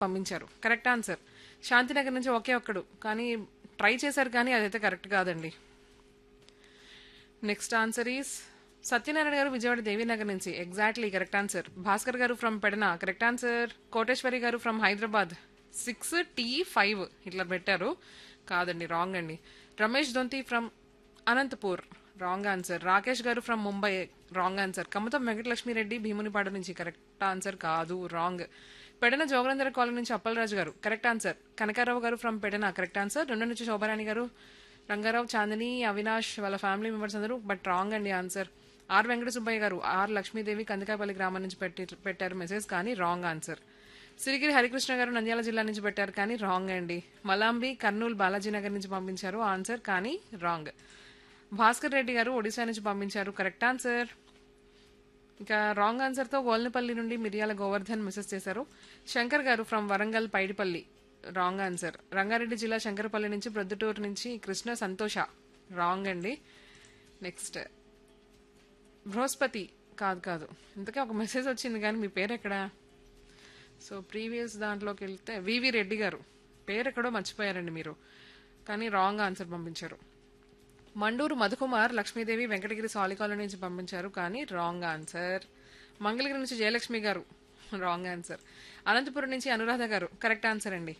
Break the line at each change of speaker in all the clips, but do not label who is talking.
పంపించారు correct answer Shantinagar నుంచి ఒకే ఒక్కడు కానీ ట్రై చేశారు కానీ అదైతే కరెక్ట్ కాదండి నెక్స్ట్ ఆన్సర్ ఈస్ సత్యనారాయణ గారు విజయవాడ దేవీనగర్ నుంచి exactly correct answer Bhaskar garu from Pedana correct answer Koteswari garu from Hyderabad sixty five ఇట్లా పెట్టారు కాదండి రాంగ్ అండి Ramesh Donthi from Anantapur wrong answer Rakesh garu from Mumbai wrong answer Kamatham Venkatalakshmireddy Bheemunipadu నుంచి కరెక్ట్ ఆన్సర్ కాదు రాంగ్ పెడన జోగనందర కాలనీ నుంచి అప్పలరాజు గారు కరెక్ట్ ఆన్సర్ కనకారావు గారు ఫ్రమ్ పెడన కరెక్ట్ ఆన్సర్ రెండు నుంచి శోభారాణి గారు రంగారావు చాందిని అవినాష్ వాళ్ళ ఫ్యామిలీ మెంబర్స్ అందరూ బట్ రాంగ్ అండి answer R Venkata Subbaiah garu R Lakshmidevi Kandikayapalli గ్రామం నుంచి పెట్టి పెట్టారు మెసేజ్ కానీ రాంగ్ ఆన్సర్ సిరిగిరి హరికృష్ణ గారు నంద్యాల జిల్లా నుంచి పెట్టారు కానీ రాంగ్ అండి మలాంబి కర్నూలు బాలాజీ నగర్ నుంచి పంపించారు ఆన్సర్ కానీ రాంగ్ భాస్కర్ రెడ్డి గారు ఒడిశా నుంచి పంపించారు కరెక్ట్ ఆన్సర్ ఇంకా రాంగ్ ఆన్సర్తో గోల్నపల్లి నుండి మిరియాల గోవర్ధన్ మెసేజ్ చేశారు Shankar garu from Warangal Paidipalli wrong answer Rangareddy జిల్లా శంకరపల్లి నుంచి ప్రొద్దుటూరు నుంచి కృష్ణ సంతోష రాంగ్ అండి నెక్స్ట్ బృహస్పతి కాదు కాదు ఇంతకే ఒక మెసేజ్ వచ్చింది కానీ మీ పేరు ఎక్కడా సో ప్రీవియస్ దాంట్లోకి వెళ్తే వివి రెడ్డి గారు పేరు ఎక్కడో మర్చిపోయారండి మీరు కానీ రాంగ్ ఆన్సర్ పంపించారు మండూరు మధుకుమార్ లక్ష్మీదేవి వెంకటగిరి సాలికాల నుంచి పంపించారు కానీ రాంగ్ ఆన్సర్ మంగళగిరి నుంచి జయలక్ష్మి గారు రాంగ్ ఆన్సర్ అనంతపురం నుంచి అనురాధ గారు కరెక్ట్ ఆన్సర్ అండి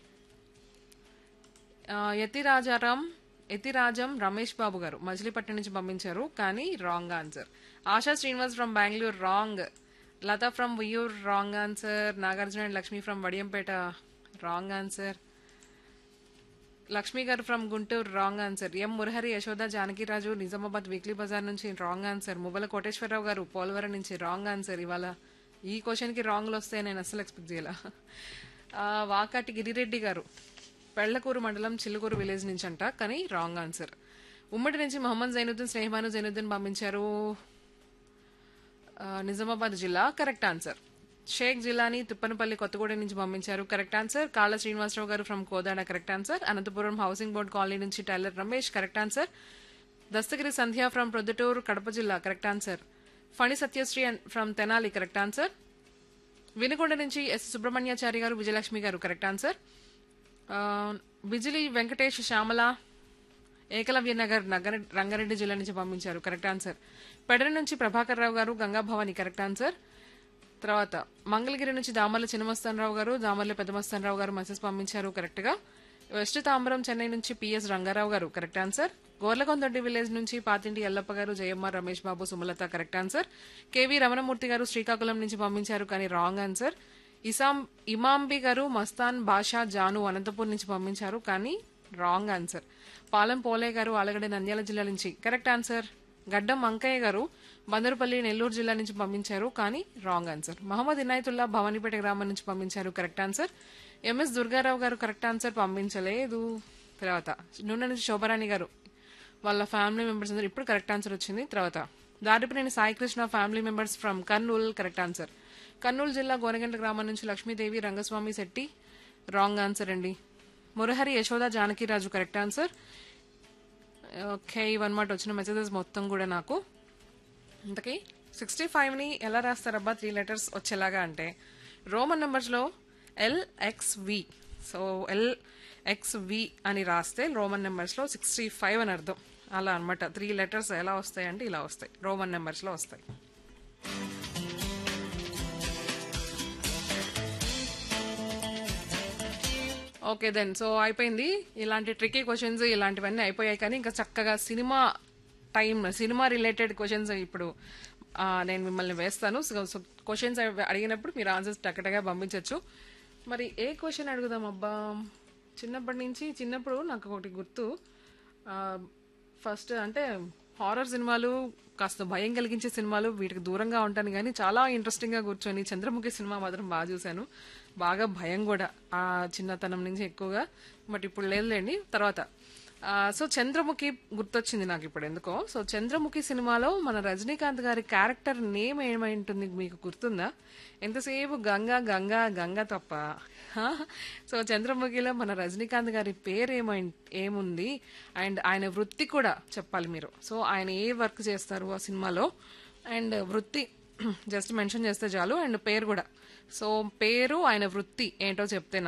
ఆ, యతిరాజారాం యతిరాజం రమేష్ బాబు గారు మచిలీపట్నం నుంచి పంపించారు కానీ wrong answer Asha Srinivas from Bengaluru wrong Latha from Viyur wrong answer Nagarjuna and Lakshmi from Vadiyampeta wrong answer Lakshmi garu from Guntur wrong answer M Murahari Yashoda Janakiraju Nizamabad weekly bazaar నుంచి రాంగ్ ఆన్సర్ ముబల కోటేశ్వరరావు గారు పోలవరం నుంచి రాంగ్ ఆన్సర్ ఇవాళ ఈ క్వశ్చన్కి రాంగ్లు వస్తే నేను అస్సలు ఎక్స్పెక్ట్ చేయాల ఆ, వాకాటి గిరిరెడ్డి గారు పెళ్లకూరు మండలం చిల్లుకూరు విలేజ్ నుంచి అంట కానీ రాంగ్ ఆన్సర్ ఉమ్మడి నుంచి మొహమ్మద్ జైనుద్దీన్ స్నేహమాను జైనుద్దీన్ పంపించారు ఆ, నిజామాబాద్ జిల్లా కరెక్ట్ ఆన్సర్ షేక్ జిల్లాని తిప్పనపల్లి కొత్తగూడెం నుంచి పంపించారు correct answer Kalla Srinivasarao garu from Kodada correct answer Anantapuram housing board colony నుంచి tailor Ramesh correct answer Dastagiri Sandhya from Proddatur Kadapa జిల్లా correct answer Phani Satyasri from Tenali correct answer Vinukonda నుంచి ఎస్ సుబ్రహ్మణ్యాచారి గారు విజయలక్ష్మి గారు కరెక్ట్ ఆన్సర్ ఆ, బిజిలి వెంకటేష్ శ్యామల ఏకలవ్య నగర్ నగర రంగారెడ్డి జిల్లా నుంచి పంపించారు కరెక్ట్ ఆన్సర్ పెడర నుంచి ప్రభాకర్ రావు గారు గంగా భవాని కరెక్ట్ ఆన్సర్ తర్వాత మంగళగిరి నుంచి దామర్ల చిన్నమస్తానరావు గారు దామర్ల పెద్దమస్తానరావు గారు మెసేజ్ పంపించారు కరెక్ట్ గా వెస్ట్ తాంబరం చెన్నై నుంచి పిఎస్ రంగారావు గారు కరెక్ట్ ఆన్సర్ గోర్లకొందొడ్డి విలేజ్ నుంచి Pathinti Yellappa garu Jayamma Ramesh Babu Sumalatha correct answer KV Ramanamurthy garu Srikakulam నుంచి పంపించారు కానీ రాంగ్ ఆన్సర్ ఇసాం ఇమాంబి గారు మస్తాన్ బాషా జాను అనంతపూర్ నుంచి పంపించారు కానీ రాంగ్ ఆన్సర్ పాలెం పోలే గారు ఆలగడ్డ నంద్యాల జిల్లా నుంచి కరెక్ట్ ఆన్సర్ గడ్డం అంకయ్య గారు బందరుపల్లి నెల్లూరు జిల్లా నుంచి పంపించారు కానీ రాంగ్ ఆన్సర్ మహమ్మద్ ఇనాయతుల్లా భవానీపేట గ్రామం నుంచి పంపించారు కరెక్ట్ ఆన్సర్ ఎంఎస్ దుర్గారావు గారు కరెక్ట్ ఆన్సర్ పంపించలేదు తర్వాత నూనె నుంచి శోభరాణి గారు వాళ్ళ ఫ్యామిలీ మెంబర్స్ అందరూ ఇప్పుడు కరెక్ట్ ఆన్సర్ వచ్చింది తర్వాత Daripineni Saikrishna family members from Kurnool correct answer Kurnool జిల్లా గోనగంట గ్రామం నుంచి లక్ష్మీదేవి రంగస్వామి శెట్టి రాంగ్ ఆన్సర్ అండి Murahari Yashoda Janakiraju correct answer okay ఇవన్నమాట వచ్చిన మెసేజెస్ మొత్తం కూడా నాకు ఇంతకీ సిక్స్టీ ఫైవ్ని ఎలా రాస్తారబ్బా త్రీ లెటర్స్ వచ్చేలాగా అంటే రోమన్ నెంబర్స్లో ఎల్ఎక్స్వి సో ఎల్ఎక్స్వి అని రాస్తే రోమన్ నెంబర్స్లో సిక్స్టీ ఫైవ్ అని అర్థం అలా అనమాట త్రీ లెటర్స్ ఎలా వస్తాయి అంటే ఇలా వస్తాయి రోమన్ నెంబర్స్లో వస్తాయి ఓకే దెన్ సో అయిపోయింది ఇలాంటి ట్రికీ క్వశ్చన్స్ ఇలాంటివన్నీ అయిపోయాయి కానీ ఇంకా చక్కగా cinema time cinema related questions ఇప్పుడు ఆ, నేను మిమ్మల్ని వేస్తాను సో క్వశ్చన్స్ అడిగినప్పుడు మీరు ఆన్సర్స్ టక్కటగా పంపించవచ్చు మరి ఏ క్వశ్చన్ అడుగుదాం అబ్బా చిన్నప్పటి నుంచి చిన్నప్పుడు నాకు ఒకటి గుర్తు ఫస్ట్ అంటే హారర్ సినిమాలు కాస్త భయం కలిగించే సినిమాలు వీటికి దూరంగా ఉంటాను కానీ చాలా ఇంట్రెస్టింగ్గా కూర్చొని చంద్రముఖి సినిమా మాత్రం బాగా చూశాను బాగా భయం కూడా ఆ చిన్నతనం నుంచి ఎక్కువగా బట్ ఇప్పుడు లేదులేండి తర్వాత ఆ, సో చంద్రముఖి గుర్తొచ్చింది నాకు ఇప్పుడు ఎందుకో సో చంద్రముఖి సినిమాలో మన రజనీకాంత్ గారి క్యారెక్టర్ నేమ్ ఏమై ఉంటుంది మీకు గుర్తుందా ఎంతసేపు గంగా గంగా గంగా తప్ప హా? సో చంద్రముఖిలో మన రజనీకాంత్ గారి పేరు ఏమై ఏముంది అండ్ ఆయన వృత్తి కూడా చెప్పాలి మీరు సో ఆయన ఏ వర్క్ చేస్తారు ఆ సినిమాలో అండ్ వృత్తి జస్ట్ మెన్షన్ చేస్తే చాలు అండ్ పేరు కూడా సో పేరు ఆయన వృత్తి ఏంటో చెప్తే నాకు